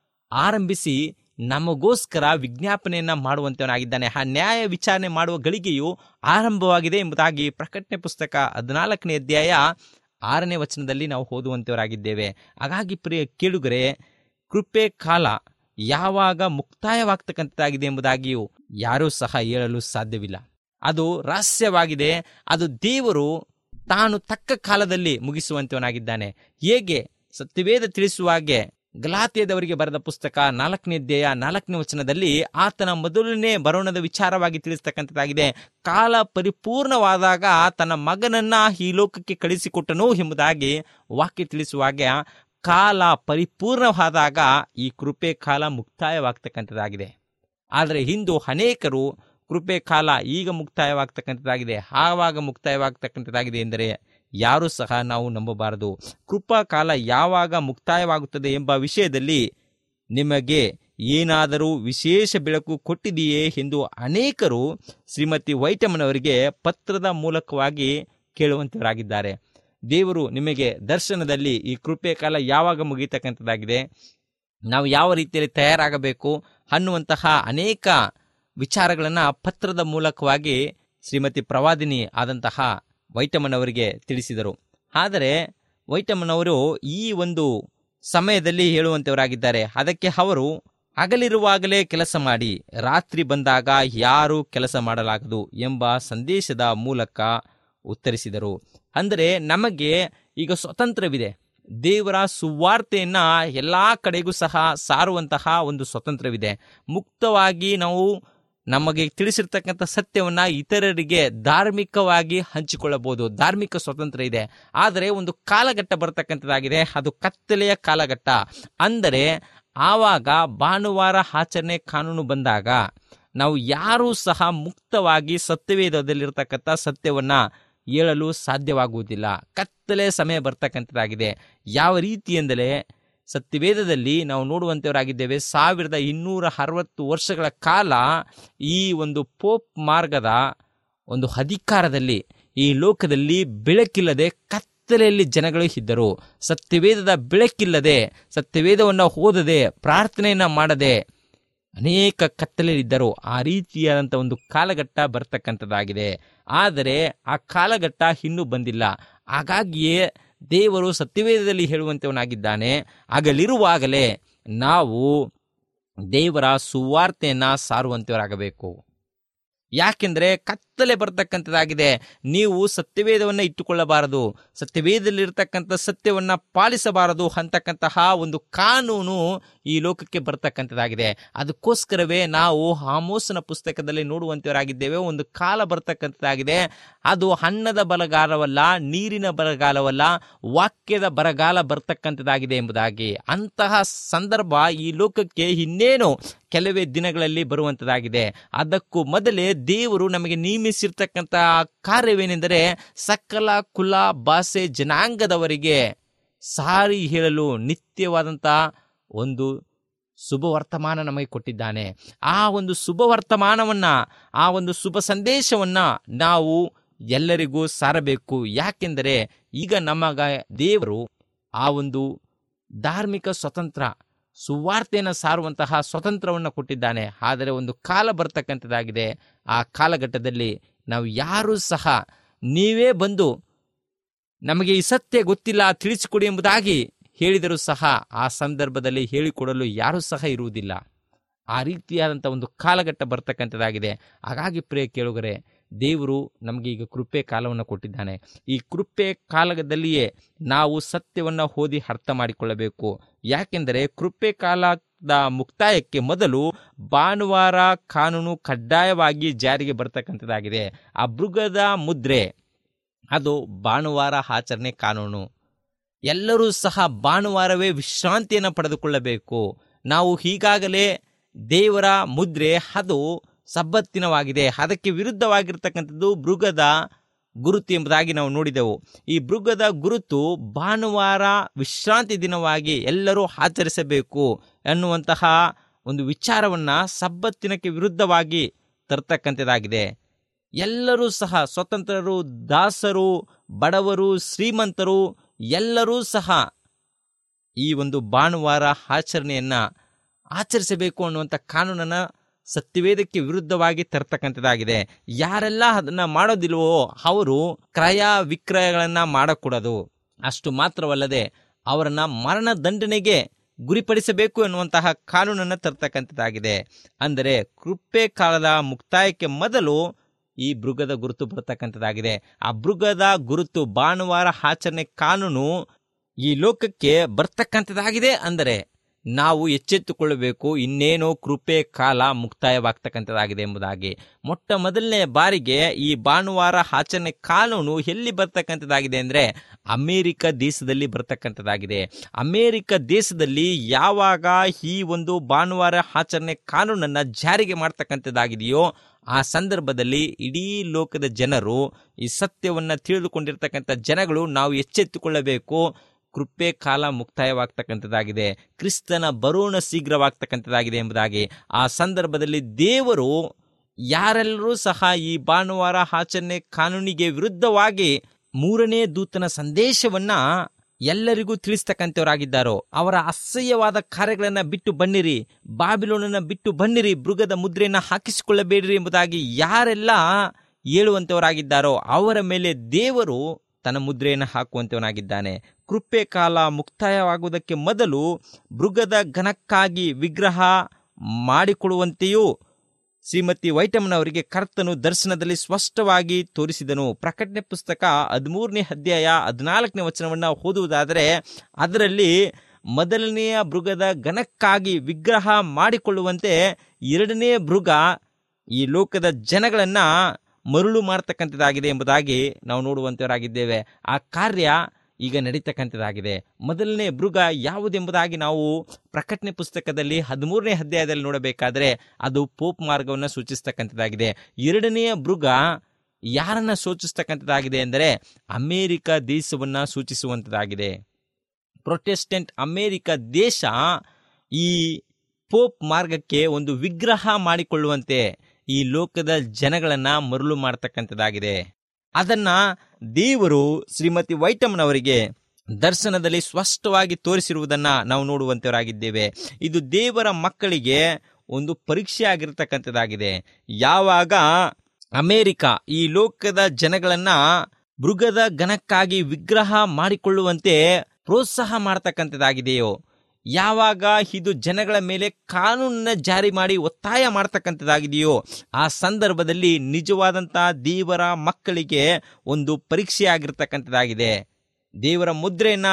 ಆರಂಭಿಸಿ ನಮಗೋಸ್ಕರ ವಿಜ್ಞಾಪನೆಯನ್ನ ಮಾಡುವಂತವನಾಗಿದ್ದಾನೆ ಆ ನ್ಯಾಯ ವಿಚಾರಣೆ ಮಾಡುವ ಗಳಿಗೆಯು ಆರಂಭವಾಗಿದೆ ಎಂಬುದಾಗಿ ಪ್ರಕಟಣೆ ಪುಸ್ತಕ ಹದಿನಾಲ್ಕನೇ ಅಧ್ಯಾಯ ಆರನೇ ವಚನದಲ್ಲಿ ನಾವು ಓದುವಂತವರಾಗಿದ್ದೇವೆ ಹಾಗಾಗಿ ಪ್ರಿಯ ಕೇಳುಗರೆ ಕೃಪೆ ಕಾಲ ಯಾವಾಗ ಮುಕ್ತಾಯವಾಗ್ತಕ್ಕಂಥದ್ದಾಗಿದೆ ಎಂಬುದಾಗಿಯೂ ಯಾರೂ ಸಹ ಹೇಳಲು ಸಾಧ್ಯವಿಲ್ಲ ಅದು ರಹಸ್ಯವಾಗಿದೆ ಅದು ದೇವರು ತಾನು ತಕ್ಕ ಕಾಲದಲ್ಲಿ ಮುಗಿಸುವಂತವನಾಗಿದ್ದಾನೆ ಹೇಗೆ ಸತ್ಯವೇದ ತಿಳಿಸುವ ಹಾಗೆ ಗಲಾತಿಯದವರಿಗೆ ಬರೆದ ಪುಸ್ತಕ ನಾಲ್ಕನೇ ಅಧ್ಯಾಯ ನಾಲ್ಕನೇ ವಚನದಲ್ಲಿ ಆತನ ಮೊದಲನೇ ಬರೋಣದ ವಿಚಾರವಾಗಿ ತಿಳಿಸ್ತಕ್ಕಂಥದ್ದಾಗಿದೆ ಕಾಲ ಪರಿಪೂರ್ಣವಾದಾಗ ತನ್ನ ಮಗನನ್ನ ಈ ಲೋಕಕ್ಕೆ ಕಳಿಸಿಕೊಟ್ಟನು ಎಂಬುದಾಗಿ ವಾಕ್ಯ ತಿಳಿಸುವಾಗೆ ಕಾಲ ಪರಿಪೂರ್ಣವಾದಾಗ ಈ ಕೃಪೆ ಕಾಲ ಮುಕ್ತಾಯವಾಗ್ತಕ್ಕಂಥದ್ದಾಗಿದೆ ಆದರೆ ಇಂದು ಅನೇಕರು ಕೃಪೆ ಕಾಲ ಈಗ ಮುಕ್ತಾಯವಾಗ್ತಕ್ಕಂಥದ್ದಾಗಿದೆ ಆವಾಗ ಮುಕ್ತಾಯವಾಗ್ತಕ್ಕಂಥದ್ದಾಗಿದೆ ಎಂದರೆ ಯಾರೂ ಸಹ ನಾವು ನಂಬಬಾರದು ಕೃಪಾ ಕಾಲ ಯಾವಾಗ ಮುಕ್ತಾಯವಾಗುತ್ತದೆ ಎಂಬ ವಿಷಯದಲ್ಲಿ ನಿಮಗೆ ಏನಾದರೂ ವಿಶೇಷ ಬೆಳಕು ಕೊಟ್ಟಿದೆಯೇ ಎಂದು ಅನೇಕರು ಶ್ರೀಮತಿ ವೈಟಮ್ಮನವರಿಗೆ ಪತ್ರದ ಮೂಲಕವಾಗಿ ಕೇಳುವಂತವರಾಗಿದ್ದಾರೆ ದೇವರು ನಿಮಗೆ ದರ್ಶನದಲ್ಲಿ ಈ ಕೃಪೆ ಕಾಲ ಯಾವಾಗ ಮುಗಿತಕ್ಕಂಥದ್ದಾಗಿದೆ ನಾವು ಯಾವ ರೀತಿಯಲ್ಲಿ ತಯಾರಾಗಬೇಕು ಅನ್ನುವಂತಹ ಅನೇಕ ವಿಚಾರಗಳನ್ನು ಪತ್ರದ ಮೂಲಕವಾಗಿ ಶ್ರೀಮತಿ ಪ್ರವಾದಿನಿ ಆದಂತಹ ವೈಟಮ್ಮನವರಿಗೆ ತಿಳಿಸಿದರು ಆದರೆ ವೈಟಮ್ಮನವರು ಈ ಒಂದು ಸಮಯದಲ್ಲಿ ಹೇಳುವಂತವರಾಗಿದ್ದಾರೆ ಅದಕ್ಕೆ ಅವರು ಹಗಲಿರುವಾಗಲೇ ಕೆಲಸ ಮಾಡಿ ರಾತ್ರಿ ಬಂದಾಗ ಯಾರೂ ಕೆಲಸ ಮಾಡಲಾಗದು ಎಂಬ ಸಂದೇಶದ ಮೂಲಕ ಉತ್ತರಿಸಿದರು ಅಂದರೆ ನಮಗೆ ಈಗ ಸ್ವತಂತ್ರವಿದೆ ದೇವರ ಸುವಾರ್ತೆಯನ್ನ ಎಲ್ಲಾ ಕಡೆಗೂ ಸಹ ಸಾರುವಂತಹ ಒಂದು ಸ್ವತಂತ್ರವಿದೆ ಮುಕ್ತವಾಗಿ ನಾವು ನಮಗೆ ತಿಳಿಸಿರ್ತಕ್ಕಂಥ ಸತ್ಯವನ್ನ ಇತರರಿಗೆ ಧಾರ್ಮಿಕವಾಗಿ ಹಂಚಿಕೊಳ್ಳಬಹುದು ಧಾರ್ಮಿಕ ಸ್ವತಂತ್ರ ಇದೆ ಆದರೆ ಒಂದು ಕಾಲಘಟ್ಟ ಬರ್ತಕ್ಕಂಥದ್ದಾಗಿದೆ ಅದು ಕತ್ತಲೆಯ ಕಾಲಘಟ್ಟ ಅಂದರೆ ಆವಾಗ ಭಾನುವಾರ ಆಚರಣೆ ಕಾನೂನು ಬಂದಾಗ ನಾವು ಯಾರೂ ಸಹ ಮುಕ್ತವಾಗಿ ಸತ್ಯವೇದದಲ್ಲಿರ್ತಕ್ಕಂಥ ಸತ್ಯವನ್ನ ಹೇಳಲು ಸಾಧ್ಯವಾಗುವುದಿಲ್ಲ ಕತ್ತಲೆ ಸಮಯ ಬರ್ತಕ್ಕಂಥದ್ದಾಗಿದೆ ಯಾವ ರೀತಿ ಎಂದರೆ ಸತ್ಯವೇದದಲ್ಲಿ ನಾವು ನೋಡುವಂಥವರಾಗಿದ್ದೇವೆ ಸಾವಿರದ ಇನ್ನೂರ ಅರವತ್ತು ವರ್ಷಗಳ ಕಾಲ ಈ ಒಂದು ಪೋಪ್ ಮಾರ್ಗದ ಒಂದು ಅಧಿಕಾರದಲ್ಲಿ ಈ ಲೋಕದಲ್ಲಿ ಬೆಳಕಿಲ್ಲದೆ ಕತ್ತಲೆಯಲ್ಲಿ ಜನಗಳು ಇದ್ದರು ಸತ್ಯವೇದದ ಬೆಳಕಿಲ್ಲದೆ ಸತ್ಯವೇದವನ್ನು ಓದದೆ ಪ್ರಾರ್ಥನೆಯನ್ನ ಮಾಡದೆ ಅನೇಕ ಕತ್ತಲೆಯಲ್ಲಿದ್ದರು ಆ ರೀತಿಯಾದಂಥ ಒಂದು ಕಾಲಘಟ್ಟ ಬರ್ತಕ್ಕಂಥದ್ದಾಗಿದೆ ಆದರೆ ಆ ಕಾಲಘಟ್ಟ ಇನ್ನೂ ಬಂದಿಲ್ಲ ಹಾಗಾಗಿಯೇ ದೇವರು ಸತ್ಯವೇದದಲ್ಲಿ ಹೇಳುವಂತವನಾಗಿದ್ದಾನೆ ಆಗಲಿರುವಾಗಲೇ ನಾವು ದೇವರ ಸುವಾರ್ತೆಯನ್ನ ಸಾರುವಂತವರಾಗಬೇಕು ಯಾಕೆಂದ್ರೆ ಕತ್ತಲೆ ಬರ್ತಕ್ಕಂಥದ್ದಾಗಿದೆ ನೀವು ಸತ್ಯವೇದವನ್ನ ಇಟ್ಟುಕೊಳ್ಳಬಾರದು ಸತ್ಯವೇದದಲ್ಲಿರ್ತಕ್ಕಂಥ ಸತ್ಯವನ್ನ ಪಾಲಿಸಬಾರದು ಅಂತಕ್ಕಂತಹ ಒಂದು ಕಾನೂನು ಈ ಲೋಕಕ್ಕೆ ಬರ್ತಕ್ಕಂಥದ್ದಾಗಿದೆ ಅದಕ್ಕೋಸ್ಕರವೇ ನಾವು ಆಮೋಸನ ಪುಸ್ತಕದಲ್ಲಿ ನೋಡುವಂತವರಾಗಿದ್ದೇವೆ ಒಂದು ಕಾಲ ಬರ್ತಕ್ಕಂಥದ್ದಾಗಿದೆ ಅದು ಹಣ್ಣದ ಬರಗಾಲವಲ್ಲ ನೀರಿನ ಬರಗಾಲವಲ್ಲ ವಾಕ್ಯದ ಬರಗಾಲ ಬರ್ತಕ್ಕಂಥದ್ದಾಗಿದೆ ಎಂಬುದಾಗಿ ಅಂತಹ ಸಂದರ್ಭ ಈ ಲೋಕಕ್ಕೆ ಇನ್ನೇನು ಕೆಲವೇ ದಿನಗಳಲ್ಲಿ ಬರುವಂತದಾಗಿದೆ ಅದಕ್ಕೂ ಮೊದಲೇ ದೇವರು ನಮಗೆ ನೇಮಿಸಿರ್ತಕ್ಕಂತಹ ಕಾರ್ಯವೇನೆಂದರೆ ಸಕಲ ಕುಲ ಭಾಷೆ ಜನಾಂಗದವರಿಗೆ ಸಾರಿ ಹೇಳಲು ನಿತ್ಯವಾದಂತಹ ಒಂದು ಶುಭ ವರ್ತಮಾನ ನಮಗೆ ಕೊಟ್ಟಿದ್ದಾನೆ ಆ ಒಂದು ಶುಭ ವರ್ತಮಾನವನ್ನ ಆ ಒಂದು ಶುಭ ಸಂದೇಶವನ್ನ ನಾವು ಎಲ್ಲರಿಗೂ ಸಾರಬೇಕು ಯಾಕೆಂದರೆ ಈಗ ನಮಗ ದೇವರು ಆ ಒಂದು ಧಾರ್ಮಿಕ ಸ್ವತಂತ್ರ ಸುವಾರ್ತೆಯನ್ನು ಸಾರುವಂತಹ ಸ್ವತಂತ್ರವನ್ನು ಕೊಟ್ಟಿದ್ದಾನೆ ಆದರೆ ಒಂದು ಕಾಲ ಬರ್ತಕ್ಕಂಥದ್ದಾಗಿದೆ ಆ ಕಾಲಘಟ್ಟದಲ್ಲಿ ನಾವು ಯಾರೂ ಸಹ ನೀವೇ ಬಂದು ನಮಗೆ ಈ ಸತ್ಯ ಗೊತ್ತಿಲ್ಲ ತಿಳಿಸಿಕೊಡಿ ಎಂಬುದಾಗಿ ಹೇಳಿದರೂ ಸಹ ಆ ಸಂದರ್ಭದಲ್ಲಿ ಹೇಳಿಕೊಡಲು ಯಾರೂ ಸಹ ಇರುವುದಿಲ್ಲ ಆ ರೀತಿಯಾದಂಥ ಒಂದು ಕಾಲಘಟ್ಟ ಬರ್ತಕ್ಕಂಥದ್ದಾಗಿದೆ ಹಾಗಾಗಿ ಪ್ರಿಯ ಕೇಳುಗರೆ ದೇವರು ನಮಗೆ ಈಗ ಕೃಪೆ ಕಾಲವನ್ನು ಕೊಟ್ಟಿದ್ದಾನೆ ಈ ಕೃಪೆ ಕಾಲದಲ್ಲಿಯೇ ನಾವು ಸತ್ಯವನ್ನು ಓದಿ ಅರ್ಥ ಮಾಡಿಕೊಳ್ಳಬೇಕು ಯಾಕೆಂದರೆ ಕೃಪೆ ಕಾಲದ ಮುಕ್ತಾಯಕ್ಕೆ ಮೊದಲು ಭಾನುವಾರ ಕಾನೂನು ಕಡ್ಡಾಯವಾಗಿ ಜಾರಿಗೆ ಬರ್ತಕ್ಕಂಥದ್ದಾಗಿದೆ ಆ ಮೃಗದ ಮುದ್ರೆ ಅದು ಭಾನುವಾರ ಆಚರಣೆ ಕಾನೂನು ಎಲ್ಲರೂ ಸಹ ಭಾನುವಾರವೇ ವಿಶ್ರಾಂತಿಯನ್ನು ಪಡೆದುಕೊಳ್ಳಬೇಕು ನಾವು ಈಗಾಗಲೇ ದೇವರ ಮುದ್ರೆ ಅದು ಸಬ್ಬತ್ತಿನವಾಗಿದೆ ಅದಕ್ಕೆ ವಿರುದ್ಧವಾಗಿರ್ತಕ್ಕಂಥದ್ದು ಮೃಗದ ಗುರುತು ಎಂಬುದಾಗಿ ನಾವು ನೋಡಿದೆವು ಈ ಮೃಗದ ಗುರುತು ಭಾನುವಾರ ವಿಶ್ರಾಂತಿ ದಿನವಾಗಿ ಎಲ್ಲರೂ ಆಚರಿಸಬೇಕು ಎನ್ನುವಂತಹ ಒಂದು ವಿಚಾರವನ್ನ ಸಬ್ಬತ್ತಿನಕ್ಕೆ ವಿರುದ್ಧವಾಗಿ ತರ್ತಕ್ಕಂಥದ್ದಾಗಿದೆ ಎಲ್ಲರೂ ಸಹ ಸ್ವತಂತ್ರರು ದಾಸರು ಬಡವರು ಶ್ರೀಮಂತರು ಎಲ್ಲರೂ ಸಹ ಈ ಒಂದು ಭಾನುವಾರ ಆಚರಣೆಯನ್ನ ಆಚರಿಸಬೇಕು ಅನ್ನುವಂಥ ಕಾನೂನನ್ನ ಸತ್ಯವೇದಕ್ಕೆ ವಿರುದ್ಧವಾಗಿ ತರ್ತಕ್ಕಂಥದ್ದಾಗಿದೆ ಯಾರೆಲ್ಲ ಅದನ್ನ ಮಾಡೋದಿಲ್ವೋ ಅವರು ಕ್ರಯ ವಿಕ್ರಯಗಳನ್ನ ಮಾಡಕೂಡದು ಅಷ್ಟು ಮಾತ್ರವಲ್ಲದೆ ಅವರನ್ನ ಮರಣ ದಂಡನೆಗೆ ಗುರಿಪಡಿಸಬೇಕು ಎನ್ನುವಂತಹ ಕಾನೂನನ್ನ ತರ್ತಕ್ಕಂಥದ್ದಾಗಿದೆ ಅಂದರೆ ಕೃಪೆ ಕಾಲದ ಮುಕ್ತಾಯಕ್ಕೆ ಮೊದಲು ಈ ಮೃಗದ ಗುರುತು ಬರ್ತಕ್ಕಂಥದ್ದಾಗಿದೆ ಆ ಮೃಗದ ಗುರುತು ಭಾನುವಾರ ಆಚರಣೆ ಕಾನೂನು ಈ ಲೋಕಕ್ಕೆ ಬರ್ತಕ್ಕಂಥದ್ದಾಗಿದೆ ಅಂದರೆ ನಾವು ಎಚ್ಚೆತ್ತುಕೊಳ್ಳಬೇಕು ಇನ್ನೇನೋ ಕೃಪೆ ಕಾಲ ಮುಕ್ತಾಯವಾಗ್ತಕ್ಕಂಥದ್ದಾಗಿದೆ ಎಂಬುದಾಗಿ ಮೊಟ್ಟ ಮೊದಲನೇ ಬಾರಿಗೆ ಈ ಭಾನುವಾರ ಆಚರಣೆ ಕಾನೂನು ಎಲ್ಲಿ ಬರ್ತಕ್ಕಂಥದ್ದಾಗಿದೆ ಅಂದರೆ ಅಮೇರಿಕ ದೇಶದಲ್ಲಿ ಬರ್ತಕ್ಕಂಥದ್ದಾಗಿದೆ ಅಮೇರಿಕ ದೇಶದಲ್ಲಿ ಯಾವಾಗ ಈ ಒಂದು ಭಾನುವಾರ ಆಚರಣೆ ಕಾನೂನನ್ನು ಜಾರಿಗೆ ಮಾಡ್ತಕ್ಕಂಥದ್ದಾಗಿದೆಯೋ ಆ ಸಂದರ್ಭದಲ್ಲಿ ಇಡೀ ಲೋಕದ ಜನರು ಈ ಸತ್ಯವನ್ನು ತಿಳಿದುಕೊಂಡಿರ್ತಕ್ಕಂಥ ಜನಗಳು ನಾವು ಎಚ್ಚೆತ್ತುಕೊಳ್ಳಬೇಕು ಕೃಪೆ ಕಾಲ ಮುಕ್ತಾಯವಾಗ್ತಕ್ಕಂಥದ್ದಾಗಿದೆ ಕ್ರಿಸ್ತನ ಬರೋಣ ಶೀಘ್ರವಾಗ್ತಕ್ಕಂಥದ್ದಾಗಿದೆ ಎಂಬುದಾಗಿ ಆ ಸಂದರ್ಭದಲ್ಲಿ ದೇವರು ಯಾರೆಲ್ಲರೂ ಸಹ ಈ ಭಾನುವಾರ ಆಚರಣೆ ಕಾನೂನಿಗೆ ವಿರುದ್ಧವಾಗಿ ಮೂರನೇ ದೂತನ ಸಂದೇಶವನ್ನ ಎಲ್ಲರಿಗೂ ತಿಳಿಸ್ತಕ್ಕಂಥವರಾಗಿದ್ದಾರೋ ಅವರ ಅಸಹ್ಯವಾದ ಕಾರ್ಯಗಳನ್ನ ಬಿಟ್ಟು ಬನ್ನಿರಿ ಬಾಬಿಲೋನನ್ನ ಬಿಟ್ಟು ಬನ್ನಿರಿ ಮೃಗದ ಮುದ್ರೆಯನ್ನ ಹಾಕಿಸಿಕೊಳ್ಳಬೇಡಿರಿ ಎಂಬುದಾಗಿ ಯಾರೆಲ್ಲ ಹೇಳುವಂತವರಾಗಿದ್ದಾರೋ ಅವರ ಮೇಲೆ ದೇವರು ತನ್ನ ಮುದ್ರೆಯನ್ನು ಹಾಕುವಂತವನಾಗಿದ್ದಾನೆ ಕೃಪೆ ಕಾಲ ಮುಕ್ತಾಯವಾಗುವುದಕ್ಕೆ ಮೊದಲು ಮೃಗದ ಘನಕ್ಕಾಗಿ ವಿಗ್ರಹ ಮಾಡಿಕೊಡುವಂತೆಯೂ ಶ್ರೀಮತಿ ವೈಟಮ್ನವರಿಗೆ ಕರ್ತನು ದರ್ಶನದಲ್ಲಿ ಸ್ಪಷ್ಟವಾಗಿ ತೋರಿಸಿದನು ಪ್ರಕಟಣೆ ಪುಸ್ತಕ ಹದಿಮೂರನೇ ಅಧ್ಯಾಯ ಹದಿನಾಲ್ಕನೇ ವಚನವನ್ನು ಓದುವುದಾದರೆ ಅದರಲ್ಲಿ ಮೊದಲನೆಯ ಮೃಗದ ಘನಕ್ಕಾಗಿ ವಿಗ್ರಹ ಮಾಡಿಕೊಳ್ಳುವಂತೆ ಎರಡನೇ ಮೃಗ ಈ ಲೋಕದ ಜನಗಳನ್ನ ಮರುಳು ಮಾಡ್ತಕ್ಕಂಥದ್ದಾಗಿದೆ ಎಂಬುದಾಗಿ ನಾವು ನೋಡುವಂತವರಾಗಿದ್ದೇವೆ ಆ ಕಾರ್ಯ ಈಗ ನಡೀತಕ್ಕಂಥದ್ದಾಗಿದೆ ಮೊದಲನೇ ಮೃಗ ಯಾವುದೆಂಬುದಾಗಿ ನಾವು ಪ್ರಕಟಣೆ ಪುಸ್ತಕದಲ್ಲಿ ಹದಿಮೂರನೇ ಅಧ್ಯಾಯದಲ್ಲಿ ನೋಡಬೇಕಾದ್ರೆ ಅದು ಪೋಪ್ ಮಾರ್ಗವನ್ನು ಸೂಚಿಸ್ತಕ್ಕಂಥದ್ದಾಗಿದೆ ಎರಡನೆಯ ಮೃಗ ಯಾರನ್ನ ಸೂಚಿಸ್ತಕ್ಕಂಥದ್ದಾಗಿದೆ ಎಂದರೆ ಅಮೇರಿಕ ದೇಶವನ್ನ ಸೂಚಿಸುವಂಥದ್ದಾಗಿದೆ ಪ್ರೊಟೆಸ್ಟೆಂಟ್ ಅಮೇರಿಕ ದೇಶ ಈ ಪೋಪ್ ಮಾರ್ಗಕ್ಕೆ ಒಂದು ವಿಗ್ರಹ ಮಾಡಿಕೊಳ್ಳುವಂತೆ ಈ ಲೋಕದ ಜನಗಳನ್ನ ಮರುಳು ಮಾಡತಕ್ಕಂಥದ್ದಾಗಿದೆ ಅದನ್ನ ದೇವರು ಶ್ರೀಮತಿ ವೈಟಮ್ನವರಿಗೆ ದರ್ಶನದಲ್ಲಿ ಸ್ಪಷ್ಟವಾಗಿ ತೋರಿಸಿರುವುದನ್ನ ನಾವು ನೋಡುವಂತವರಾಗಿದ್ದೇವೆ ಇದು ದೇವರ ಮಕ್ಕಳಿಗೆ ಒಂದು ಪರೀಕ್ಷೆ ಆಗಿರ್ತಕ್ಕಂಥದ್ದಾಗಿದೆ ಯಾವಾಗ ಅಮೇರಿಕ ಈ ಲೋಕದ ಜನಗಳನ್ನ ಮೃಗದ ಘನಕ್ಕಾಗಿ ವಿಗ್ರಹ ಮಾಡಿಕೊಳ್ಳುವಂತೆ ಪ್ರೋತ್ಸಾಹ ಮಾಡತಕ್ಕಂಥದ್ದಾಗಿದೆಯೋ ಯಾವಾಗ ಇದು ಜನಗಳ ಮೇಲೆ ಕಾನೂನನ್ನ ಜಾರಿ ಮಾಡಿ ಒತ್ತಾಯ ಮಾಡ್ತಕ್ಕಂಥದ್ದಾಗಿದೆಯೋ ಆ ಸಂದರ್ಭದಲ್ಲಿ ನಿಜವಾದಂತಹ ದೇವರ ಮಕ್ಕಳಿಗೆ ಒಂದು ಪರೀಕ್ಷೆ ಆಗಿರ್ತಕ್ಕಂಥದ್ದಾಗಿದೆ ದೇವರ ಮುದ್ರೆಯನ್ನ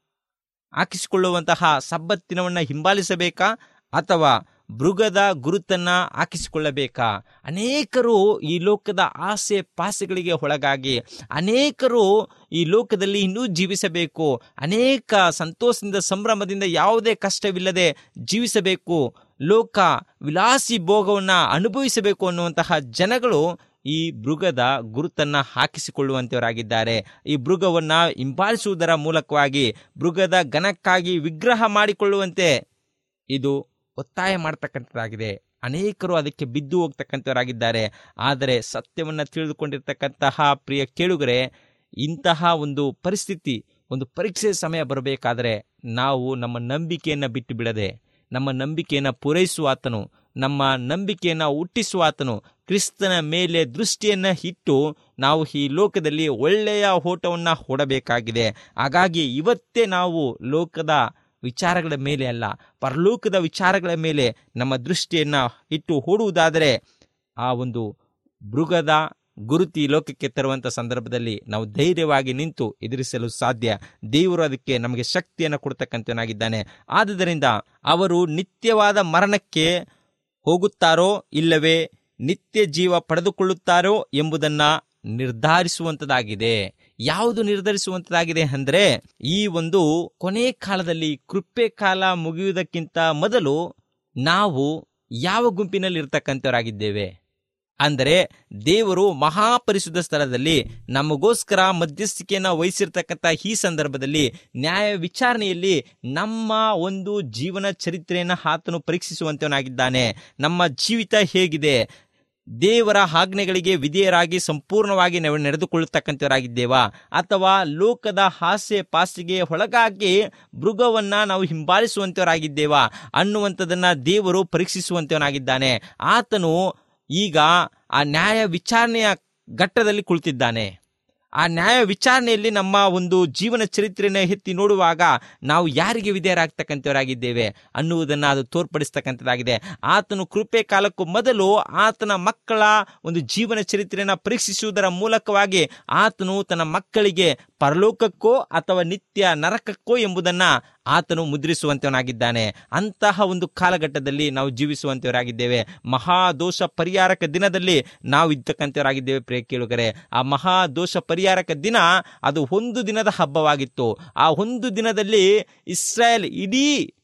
ಹಾಕಿಸಿಕೊಳ್ಳುವಂತಹ ಸಬ್ಬತ್ತಿನವನ್ನ ಹಿಂಬಾಲಿಸಬೇಕಾ ಅಥವಾ ಮೃಗದ ಗುರುತನ್ನ ಹಾಕಿಸಿಕೊಳ್ಳಬೇಕಾ ಅನೇಕರು ಈ ಲೋಕದ ಆಸೆ ಪಾಸೆಗಳಿಗೆ ಒಳಗಾಗಿ ಅನೇಕರು ಈ ಲೋಕದಲ್ಲಿ ಇನ್ನೂ ಜೀವಿಸಬೇಕು ಅನೇಕ ಸಂತೋಷದಿಂದ ಸಂಭ್ರಮದಿಂದ ಯಾವುದೇ ಕಷ್ಟವಿಲ್ಲದೆ ಜೀವಿಸಬೇಕು ಲೋಕ ವಿಲಾಸಿ ಭೋಗವನ್ನ ಅನುಭವಿಸಬೇಕು ಅನ್ನುವಂತಹ ಜನಗಳು ಈ ಮೃಗದ ಗುರುತನ್ನ ಹಾಕಿಸಿಕೊಳ್ಳುವಂತವರಾಗಿದ್ದಾರೆ ಈ ಮೃಗವನ್ನ ಹಿಂಬಾಲಿಸುವುದರ ಮೂಲಕವಾಗಿ ಮೃಗದ ಘನಕ್ಕಾಗಿ ವಿಗ್ರಹ ಮಾಡಿಕೊಳ್ಳುವಂತೆ ಇದು ಒತ್ತಾಯ ಮಾಡ್ತಕ್ಕಂಥದ್ದಾಗಿದೆ ಅನೇಕರು ಅದಕ್ಕೆ ಬಿದ್ದು ಹೋಗ್ತಕ್ಕಂಥವರಾಗಿದ್ದಾರೆ ಆದರೆ ಸತ್ಯವನ್ನ ತಿಳಿದುಕೊಂಡಿರ್ತಕ್ಕಂತಹ ಪ್ರಿಯ ಕೇಳುಗರೆ ಇಂತಹ ಒಂದು ಪರಿಸ್ಥಿತಿ ಒಂದು ಪರೀಕ್ಷೆ ಸಮಯ ಬರಬೇಕಾದರೆ ನಾವು ನಮ್ಮ ನಂಬಿಕೆಯನ್ನು ಬಿಟ್ಟು ಬಿಡದೆ ನಮ್ಮ ನಂಬಿಕೆಯನ್ನು ಪೂರೈಸುವ ಆತನು ನಮ್ಮ ನಂಬಿಕೆಯನ್ನು ಹುಟ್ಟಿಸುವ ಆತನು ಕ್ರಿಸ್ತನ ಮೇಲೆ ದೃಷ್ಟಿಯನ್ನು ಇಟ್ಟು ನಾವು ಈ ಲೋಕದಲ್ಲಿ ಒಳ್ಳೆಯ ಓಟವನ್ನು ಓಡಬೇಕಾಗಿದೆ ಹಾಗಾಗಿ ಇವತ್ತೇ ನಾವು ಲೋಕದ ವಿಚಾರಗಳ ಮೇಲೆ ಅಲ್ಲ ಪರಲೋಕದ ವಿಚಾರಗಳ ಮೇಲೆ ನಮ್ಮ ದೃಷ್ಟಿಯನ್ನು ಇಟ್ಟು ಓಡುವುದಾದರೆ ಆ ಒಂದು ಮೃಗದ ಗುರುತಿ ಲೋಕಕ್ಕೆ ತರುವಂಥ ಸಂದರ್ಭದಲ್ಲಿ ನಾವು ಧೈರ್ಯವಾಗಿ ನಿಂತು ಎದುರಿಸಲು ಸಾಧ್ಯ ದೇವರು ಅದಕ್ಕೆ ನಮಗೆ ಶಕ್ತಿಯನ್ನು ಕೊಡ್ತಕ್ಕಂಥವನಾಗಿದ್ದಾನೆ ಆದುದರಿಂದ ಅವರು ನಿತ್ಯವಾದ ಮರಣಕ್ಕೆ ಹೋಗುತ್ತಾರೋ ಇಲ್ಲವೇ ನಿತ್ಯ ಜೀವ ಪಡೆದುಕೊಳ್ಳುತ್ತಾರೋ ಎಂಬುದನ್ನ ನಿರ್ಧರಿಸುವಂತದಾಗಿದೆ ಯಾವುದು ನಿರ್ಧರಿಸುವಂತದಾಗಿದೆ ಅಂದ್ರೆ ಈ ಒಂದು ಕೊನೆ ಕಾಲದಲ್ಲಿ ಕೃಪೆ ಕಾಲ ಮುಗಿಯುವುದಕ್ಕಿಂತ ಮೊದಲು ನಾವು ಯಾವ ಗುಂಪಿನಲ್ಲಿ ಇರ್ತಕ್ಕಂಥವರಾಗಿದ್ದೇವೆ ಅಂದರೆ ದೇವರು ಮಹಾಪರಿಶುದ್ಧ ಸ್ಥಳದಲ್ಲಿ ನಮಗೋಸ್ಕರ ಮಧ್ಯಸ್ಥಿಕೆಯನ್ನು ವಹಿಸಿರ್ತಕ್ಕಂಥ ಈ ಸಂದರ್ಭದಲ್ಲಿ ನ್ಯಾಯ ವಿಚಾರಣೆಯಲ್ಲಿ ನಮ್ಮ ಒಂದು ಜೀವನ ಚರಿತ್ರೆಯನ್ನು ಆತನು ಪರೀಕ್ಷಿಸುವಂತವನಾಗಿದ್ದಾನೆ ನಮ್ಮ ಜೀವಿತ ಹೇಗಿದೆ ದೇವರ ಆಜ್ಞೆಗಳಿಗೆ ವಿಧೇಯರಾಗಿ ಸಂಪೂರ್ಣವಾಗಿ ನಾವು ನಡೆದುಕೊಳ್ಳತಕ್ಕಂಥವರಾಗಿದ್ದೇವಾ ಅಥವಾ ಲೋಕದ ಹಾಸ್ಯ ಪಾಸಿಗೆ ಒಳಗಾಗಿ ಮೃಗವನ್ನ ನಾವು ಹಿಂಬಾಲಿಸುವಂತವರಾಗಿದ್ದೇವಾ ಅನ್ನುವಂಥದ್ದನ್ನ ದೇವರು ಪರೀಕ್ಷಿಸುವಂತವನಾಗಿದ್ದಾನೆ ಆತನು ಈಗ ಆ ನ್ಯಾಯ ವಿಚಾರಣೆಯ ಘಟ್ಟದಲ್ಲಿ ಕುಳಿತಿದ್ದಾನೆ ಆ ನ್ಯಾಯ ವಿಚಾರಣೆಯಲ್ಲಿ ನಮ್ಮ ಒಂದು ಜೀವನ ಚರಿತ್ರೆಯನ್ನು ಎತ್ತಿ ನೋಡುವಾಗ ನಾವು ಯಾರಿಗೆ ವಿಧೇಯರಾಗ್ತಕ್ಕಂಥವರಾಗಿದ್ದೇವೆ ಅನ್ನುವುದನ್ನು ಅದು ತೋರ್ಪಡಿಸ್ತಕ್ಕಂಥದ್ದಾಗಿದೆ ಆತನು ಕೃಪೆ ಕಾಲಕ್ಕೂ ಮೊದಲು ಆತನ ಮಕ್ಕಳ ಒಂದು ಜೀವನ ಚರಿತ್ರೆಯನ್ನು ಪರೀಕ್ಷಿಸುವುದರ ಮೂಲಕವಾಗಿ ಆತನು ತನ್ನ ಮಕ್ಕಳಿಗೆ ಪರಲೋಕಕ್ಕೋ ಅಥವಾ ನಿತ್ಯ ನರಕಕ್ಕೋ ಎಂಬುದನ್ನ ಆತನು ಮುದ್ರಿಸುವಂತವನಾಗಿದ್ದಾನೆ ಅಂತಹ ಒಂದು ಕಾಲಘಟ್ಟದಲ್ಲಿ ನಾವು ಜೀವಿಸುವಂತವರಾಗಿದ್ದೇವೆ ಮಹಾದೋಷ ಪರಿಹಾರಕ ದಿನದಲ್ಲಿ ನಾವು ಇದ್ದಕ್ಕಂಥವರಾಗಿದ್ದೇವೆ ಪ್ರಿಯ ಕೇಳುಗರೆ ಆ ಮಹಾದೋಷ ಪರಿಹಾರಕ ದಿನ ಅದು ಒಂದು ದಿನದ ಹಬ್ಬವಾಗಿತ್ತು ಆ ಒಂದು ದಿನದಲ್ಲಿ ಇಸ್ರಾಯೇಲ್ ಇಡೀ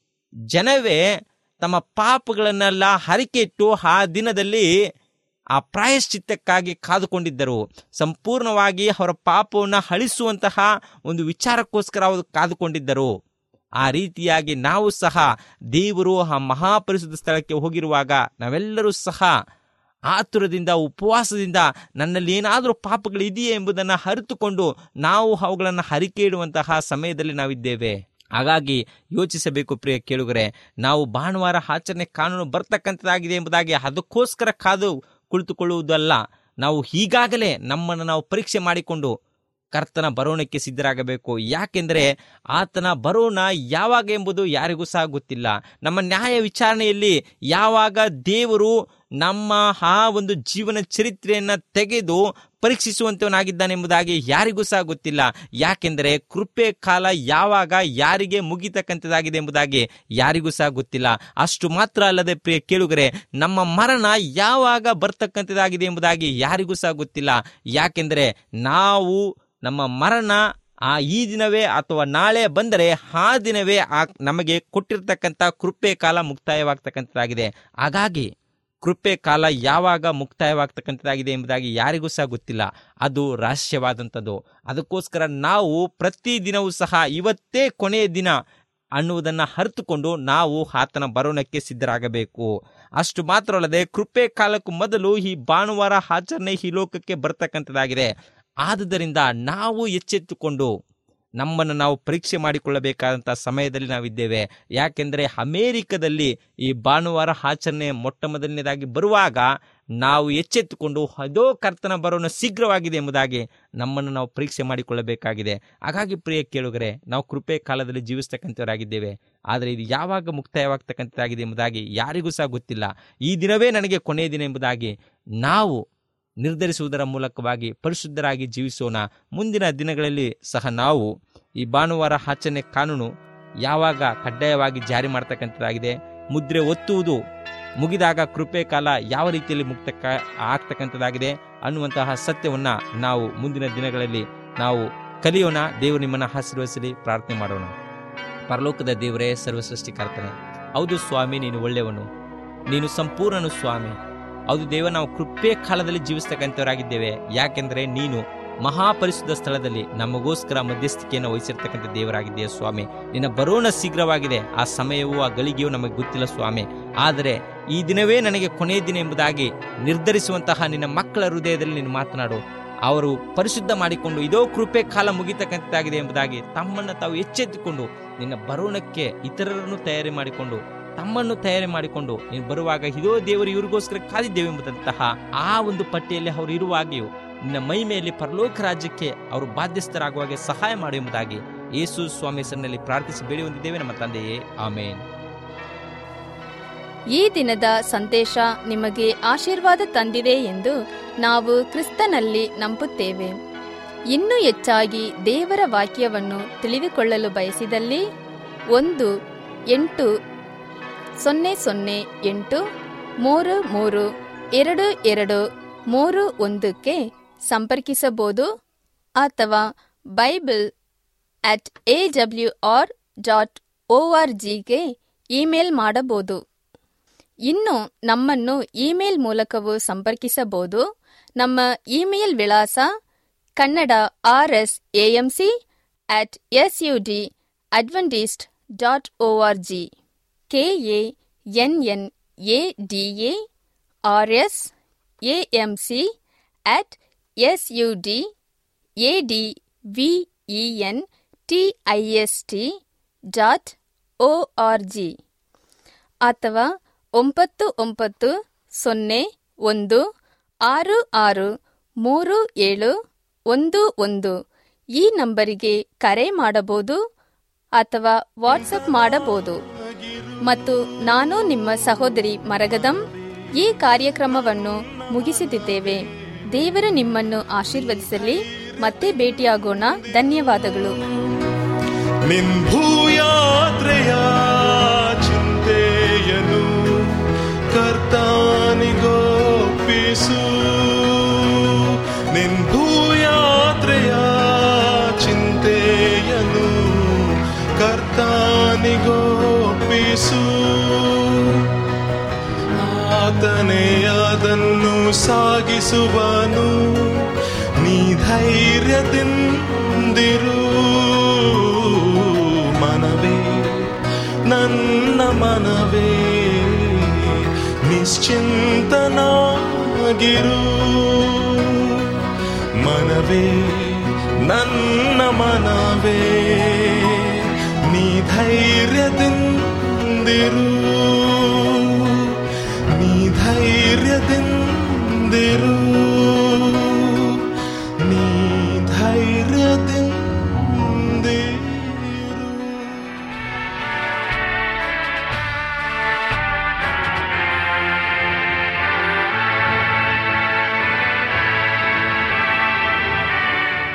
ಜನವೇ ತಮ್ಮ ಪಾಪಗಳನ್ನೆಲ್ಲ ಹರಿಕೆ ಇಟ್ಟು ಆ ದಿನದಲ್ಲಿ ಆ ಪ್ರಾಯಶ್ಚಿತ್ತಕ್ಕಾಗಿ ಕಾದುಕೊಂಡಿದ್ದರು ಸಂಪೂರ್ಣವಾಗಿ ಅವರ ಪಾಪವನ್ನು ಅಳಿಸುವಂತಹ ಒಂದು ವಿಚಾರಕ್ಕೋಸ್ಕರ ಅವರು ಕಾದುಕೊಂಡಿದ್ದರು ಆ ರೀತಿಯಾಗಿ ನಾವು ಸಹ ದೇವರು ಆ ಮಹಾಪರಿಶುದ್ಧ ಸ್ಥಳಕ್ಕೆ ಹೋಗಿರುವಾಗ ನಾವೆಲ್ಲರೂ ಸಹ ಆತುರದಿಂದ ಉಪವಾಸದಿಂದ ನನ್ನಲ್ಲಿ ಏನಾದರೂ ಪಾಪಗಳು ಇದೆಯೇ ಎಂಬುದನ್ನು ಅರಿತುಕೊಂಡು ನಾವು ಅವುಗಳನ್ನು ಹರಿಕೆ ಇಡುವಂತಹ ಸಮಯದಲ್ಲಿ ನಾವಿದ್ದೇವೆ ಹಾಗಾಗಿ ಯೋಚಿಸಬೇಕು ಪ್ರಿಯ ಕೇಳುಗರೆ ನಾವು ಭಾನುವಾರ ಆಚರಣೆ ಕಾನೂನು ಬರ್ತಕ್ಕಂಥದ್ದಾಗಿದೆ ಎಂಬುದಾಗಿ ಅದಕ್ಕೋಸ್ಕರ ಕಾದು ಕುಳಿತುಕೊಳ್ಳುವುದಲ್ಲ ನಾವು ಈಗಾಗಲೇ ನಮ್ಮನ್ನು ನಾವು ಪರೀಕ್ಷೆ ಮಾಡಿಕೊಂಡು ಕರ್ತನ ಬರೋಣಕ್ಕೆ ಸಿದ್ಧರಾಗಬೇಕು ಯಾಕೆಂದರೆ ಆತನ ಬರೋಣ ಯಾವಾಗ ಎಂಬುದು ಯಾರಿಗೂ ಸಹ ಗೊತ್ತಿಲ್ಲ ನಮ್ಮ ನ್ಯಾಯ ವಿಚಾರಣೆಯಲ್ಲಿ ಯಾವಾಗ ದೇವರು ನಮ್ಮ ಆ ಒಂದು ಜೀವನ ಚರಿತ್ರೆಯನ್ನ ತೆಗೆದು ಪರೀಕ್ಷಿಸುವಂತವನಾಗಿದ್ದಾನೆ ಎಂಬುದಾಗಿ ಯಾರಿಗೂ ಸಹ ಗೊತ್ತಿಲ್ಲ ಯಾಕೆಂದರೆ ಕೃಪೆ ಕಾಲ ಯಾವಾಗ ಯಾರಿಗೆ ಮುಗಿತಕ್ಕಂಥದ್ದಾಗಿದೆ ಎಂಬುದಾಗಿ ಯಾರಿಗೂ ಸಹ ಗೊತ್ತಿಲ್ಲ ಅಷ್ಟು ಮಾತ್ರ ಅಲ್ಲದೆ ಪ್ರಿಯ ಕೇಳುಗರೆ ನಮ್ಮ ಮರಣ ಯಾವಾಗ ಬರ್ತಕ್ಕಂಥದ್ದಾಗಿದೆ ಎಂಬುದಾಗಿ ಯಾರಿಗೂ ಸಹ ಗೊತ್ತಿಲ್ಲ ಯಾಕೆಂದರೆ ನಾವು ನಮ್ಮ ಮರಣ ಆ ಈ ದಿನವೇ ಅಥವಾ ನಾಳೆ ಬಂದರೆ ಆ ದಿನವೇ ಆ ನಮಗೆ ಕೊಟ್ಟಿರ್ತಕ್ಕಂಥ ಕೃಪೆ ಕಾಲ ಮುಕ್ತಾಯವಾಗ್ತಕ್ಕಂಥದ್ದಾಗಿದೆ ಹಾಗಾಗಿ ಕೃಪೆ ಕಾಲ ಯಾವಾಗ ಮುಕ್ತಾಯವಾಗ್ತಕ್ಕಂಥದ್ದಾಗಿದೆ ಎಂಬುದಾಗಿ ಯಾರಿಗೂ ಸಹ ಗೊತ್ತಿಲ್ಲ ಅದು ರಹಸ್ಯವಾದಂಥದ್ದು ಅದಕ್ಕೋಸ್ಕರ ನಾವು ಪ್ರತಿ ದಿನವೂ ಸಹ ಇವತ್ತೇ ಕೊನೆಯ ದಿನ ಅನ್ನುವುದನ್ನು ಅರಿತುಕೊಂಡು ನಾವು ಆತನ ಬರೋಣಕ್ಕೆ ಸಿದ್ಧರಾಗಬೇಕು ಅಷ್ಟು ಮಾತ್ರ ಅಲ್ಲದೆ ಕೃಪೆ ಕಾಲಕ್ಕೂ ಮೊದಲು ಈ ಭಾನುವಾರ ಆಚರಣೆ ಈ ಲೋಕಕ್ಕೆ ಬರ್ತಕ್ಕಂಥದ್ದಾಗಿದೆ ಆದುದರಿಂದ ನಾವು ಎಚ್ಚೆತ್ತುಕೊಂಡು ನಮ್ಮನ್ನು ನಾವು ಪರೀಕ್ಷೆ ಮಾಡಿಕೊಳ್ಳಬೇಕಾದಂಥ ಸಮಯದಲ್ಲಿ ನಾವಿದ್ದೇವೆ ಯಾಕೆಂದರೆ ಅಮೇರಿಕದಲ್ಲಿ ಈ ಭಾನುವಾರ ಆಚರಣೆ ಮೊಟ್ಟ ಮೊದಲನೇದಾಗಿ ಬರುವಾಗ ನಾವು ಎಚ್ಚೆತ್ತುಕೊಂಡು ಅದೋ ಕರ್ತನ ಬರೋಣ ಶೀಘ್ರವಾಗಿದೆ ಎಂಬುದಾಗಿ ನಮ್ಮನ್ನು ನಾವು ಪರೀಕ್ಷೆ ಮಾಡಿಕೊಳ್ಳಬೇಕಾಗಿದೆ ಹಾಗಾಗಿ ಪ್ರಿಯ ಕೇಳುಗರೆ ನಾವು ಕೃಪೆ ಕಾಲದಲ್ಲಿ ಜೀವಿಸ್ತಕ್ಕಂಥವರಾಗಿದ್ದೇವೆ ಆದರೆ ಇದು ಯಾವಾಗ ಮುಕ್ತಾಯವಾಗ್ತಕ್ಕಂಥದ್ದಾಗಿದೆ ಎಂಬುದಾಗಿ ಯಾರಿಗೂ ಸಹ ಗೊತ್ತಿಲ್ಲ ಈ ದಿನವೇ ನನಗೆ ಕೊನೆಯ ದಿನ ಎಂಬುದಾಗಿ ನಾವು ನಿರ್ಧರಿಸುವುದರ ಮೂಲಕವಾಗಿ ಪರಿಶುದ್ಧರಾಗಿ ಜೀವಿಸೋಣ ಮುಂದಿನ ದಿನಗಳಲ್ಲಿ ಸಹ ನಾವು ಈ ಭಾನುವಾರ ಆಚರಣೆ ಕಾನೂನು ಯಾವಾಗ ಕಡ್ಡಾಯವಾಗಿ ಜಾರಿ ಮಾಡ್ತಕ್ಕಂಥದ್ದಾಗಿದೆ ಮುದ್ರೆ ಒತ್ತುವುದು ಮುಗಿದಾಗ ಕೃಪೆ ಕಾಲ ಯಾವ ರೀತಿಯಲ್ಲಿ ಮುಕ್ತ ಆಗ್ತಕ್ಕಂಥದ್ದಾಗಿದೆ ಅನ್ನುವಂತಹ ಸತ್ಯವನ್ನ ನಾವು ಮುಂದಿನ ದಿನಗಳಲ್ಲಿ ನಾವು ಕಲಿಯೋಣ ದೇವರು ನಿಮ್ಮನ್ನು ಆಶೀರ್ವದಿಸಲಿ ಪ್ರಾರ್ಥನೆ ಮಾಡೋಣ ಪರಲೋಕದ ದೇವರೇ ಸರ್ವಸೃಷ್ಟಿಕರ್ತನೆ ಹೌದು ಸ್ವಾಮಿ ನೀನು ಒಳ್ಳೆಯವನು ನೀನು ಸಂಪೂರ್ಣನು ಸ್ವಾಮಿ ಹೌದು ದೇವ ನಾವು ಕೃಪೆ ಕಾಲದಲ್ಲಿ ಜೀವಿಸ್ತಕ್ಕಂಥವರಾಗಿದ್ದೇವೆ ಯಾಕೆಂದರೆ ನೀನು ಮಹಾಪರಿಶುದ್ಧ ಸ್ಥಳದಲ್ಲಿ ನಮಗೋಸ್ಕರ ಮಧ್ಯಸ್ಥಿಕೆಯನ್ನು ವಹಿಸಿರ್ತಕ್ಕಂಥ ದೇವರಾಗಿದೆಯಾ ಸ್ವಾಮಿ ನಿನ್ನ ಬರೋಣ ಶೀಘ್ರವಾಗಿದೆ ಆ ಸಮಯವೂ ಆ ಗಳಿಗೆಯೂ ನಮಗೆ ಗೊತ್ತಿಲ್ಲ ಸ್ವಾಮಿ ಆದರೆ ಈ ದಿನವೇ ನನಗೆ ಕೊನೆಯ ದಿನ ಎಂಬುದಾಗಿ ನಿರ್ಧರಿಸುವಂತಹ ನಿನ್ನ ಮಕ್ಕಳ ಹೃದಯದಲ್ಲಿ ನೀನು ಮಾತನಾಡು ಅವರು ಪರಿಶುದ್ಧ ಮಾಡಿಕೊಂಡು ಇದೋ ಕೃಪೆ ಕಾಲ ಮುಗಿತಕ್ಕಂಥದ್ದಾಗಿದೆ ಎಂಬುದಾಗಿ ತಮ್ಮನ್ನು ತಾವು ಎಚ್ಚೆತ್ತುಕೊಂಡು ನಿನ್ನ ಬರೋಣಕ್ಕೆ ಇತರರನ್ನು ತಯಾರಿ ಮಾಡಿಕೊಂಡು ತಮ್ಮನ್ನು ತಯಾರಿ ಮಾಡಿಕೊಂಡು ನೀನು ಬರುವಾಗ ಇದೋ ದೇವರು ಇವ್ರಿಗೋಸ್ಕರ ಕಾದಿದ್ದೇವೆ ಎಂಬುದಂತಹ ಆ ಒಂದು ಪಟ್ಟಿಯಲ್ಲಿ ಅವರು ಇರುವಾಗಿಯೂ ನಿನ್ನ ಮಹಿಮೆಯಲ್ಲಿ ಪರಲೋಕ ರಾಜ್ಯಕ್ಕೆ ಅವರು ಬಾಧ್ಯಸ್ಥರಾಗುವಾಗೆ ಸಹಾಯ ಮಾಡು ಎಂಬುದಾಗಿ ಯೇಸು ಸ್ವಾಮಿ ಹೆಸರಿನಲ್ಲಿ ಪ್ರಾರ್ಥಿಸಿ ಬೇಡಿ ಹೊಂದಿದ್ದೇವೆ ನಮ್ಮ ತಂದೆಯೇ ಆಮೇನ್ ಈ ದಿನದ ಸಂದೇಶ ನಿಮಗೆ ಆಶೀರ್ವಾದ ತಂದಿದೆ ಎಂದು ನಾವು ಕ್ರಿಸ್ತನಲ್ಲಿ ನಂಬುತ್ತೇವೆ ಇನ್ನೂ ಹೆಚ್ಚಾಗಿ ದೇವರ ವಾಕ್ಯವನ್ನು ತಿಳಿದುಕೊಳ್ಳಲು ಬಯಸಿದಲ್ಲಿ ಒಂದು ಎಂಟು ಸೊನ್ನೆ ಸೊನ್ನೆ ಎಂಟು ಮೂರು ಮೂರು ಎರಡು ಎರಡು ಮೂರು ಒಂದಕ್ಕೆ ಸಂಪರ್ಕಿಸಬಹುದು ಅಥವಾ bible at A W R dot O R ಜಿಗೆ ಇಮೇಲ್ ಮಾಡಬಹುದು ಇನ್ನು ನಮ್ಮನ್ನು ಇಮೇಲ್ ಮೂಲಕವೂ ಸಂಪರ್ಕಿಸಬಹುದು ನಮ್ಮ ಇಮೇಲ್ ವಿಳಾಸ Kannada R S AMC at S U D adventist dot O R G K A N N A D A R S AMC at S U D A D V E N T I S T dot O R G ಅಥವಾ ಒಂಬತ್ತು ಒಂಬತ್ತು ಸೊನ್ನೆ ಒಂದು ಆರು ಆರು ಮೂರು ಏಳು ಒಂದು ಒಂದು ಈ ನಂಬರಿಗೆ ಕರೆ ಮಾಡಬಹುದು ಅಥವಾ ವಾಟ್ಸಪ್ ಮಾಡಬಹುದು ಮತ್ತು ನಾನು ನಿಮ್ಮ ಸಹೋದರಿ ಮರಗದಂ ಈ ಕಾರ್ಯಕ್ರಮವನ್ನು ಮುಗಿಸುತ್ತಿದ್ದೇವೆ ದೇವರು ನಿಮ್ಮನ್ನು ಆಶೀರ್ವದಿಸಲಿ ಮತ್ತೆ ಭೇಟಿಯಾಗೋಣ ಧನ್ಯವಾದಗಳು ನಿನ್ ಭೂಯಾತ್ರೆಯ ಚಿಂತೆಯನು ಕರ್ತಾನಿಗೋಪಿಸು ನಿನ್ ಭೂಯಾತ್ರೆಯ ಚಿಂತೆಯನು ಕರ್ತಾನಿಗೋಪಿಸು ಆತನೇ ಅದನ್ನು ಸಾಗಿಸುವನು ನೀ ಧೈರ್ಯದಿಂದಿರು ಮನವೇ ನನ್ನ ಮನವೇ ನಿಶ್ಚಿಂತನಾಗಿರು ಮನವೇ ನನ್ನ ಮನವೇ ನೀ ಧೈರ್ಯದಿಂದಿರು ನೀ ಧೈರ್ಯದಿಂದಿರು